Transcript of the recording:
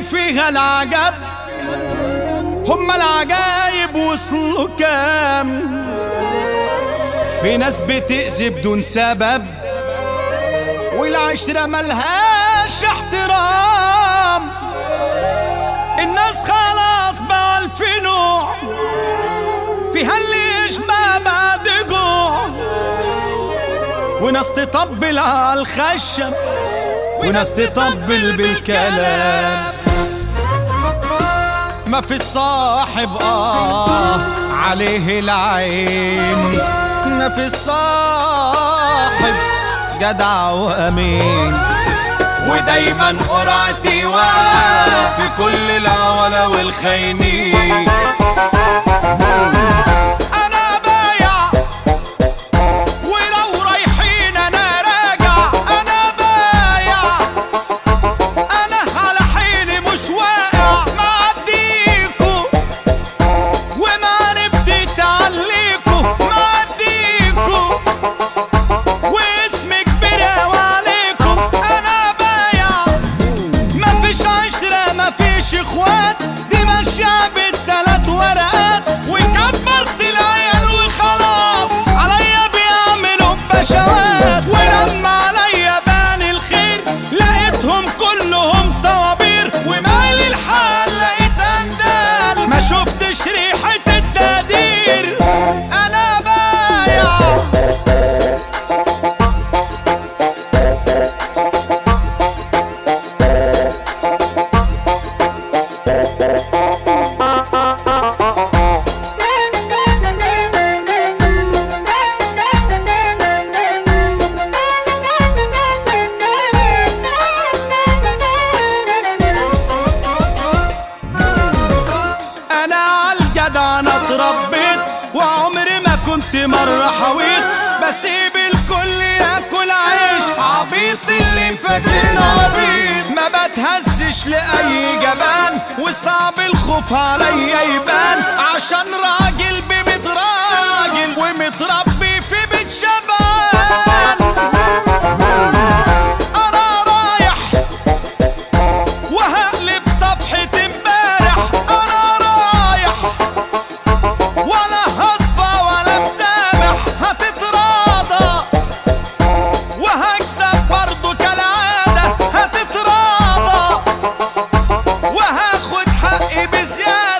فيها العجب هم العجايب وصلوا كام في ناس بتأذي بدون سبب والعشرة ملهاش احترام الناس خلاص بقى الف نوع فيها اللي يشبه بعد جوع وناس تطبل على الخشب وناس تطبل بالكلام ما في صاحب اه عليه العين ما في صاحب جدع وامين ودايما قرعتي في كل العولا والخاينين انا بايع ولو رايحين انا راجع انا بايع انا على حيلي مش واقع معديكو ومعرفتي تعليكو معديكو واسمي كبير اوي عليكم انا بايع مفيش عشرة مفيش اخوات دي ماشية بالتلات ورقات وكبرت العيال وخلاص عليا بيعملوا بشوات ولما عليا بان الخير لقيتهم كلهم طوابير ومالي الحال لقيت اندال ما شفتش ريحة التقدير انا بايع انا عالجدع انا اتربيت وعمري ما كنت مرة حويت بسيب الكل ياكل عيش عبيط اللي فاكرنا عبيط ما بتهزش لاي جبان وصعب الخوف عليا يبان عشان راجل بميت راجل ومتربي في بيت شبان انا رايح وهقلب صفحة امبارح انا رايح ولا هصفى ولا مسامح هتتراضى وهكسب برضو كالعادة هتتراضى وهاخد حقي بزيادة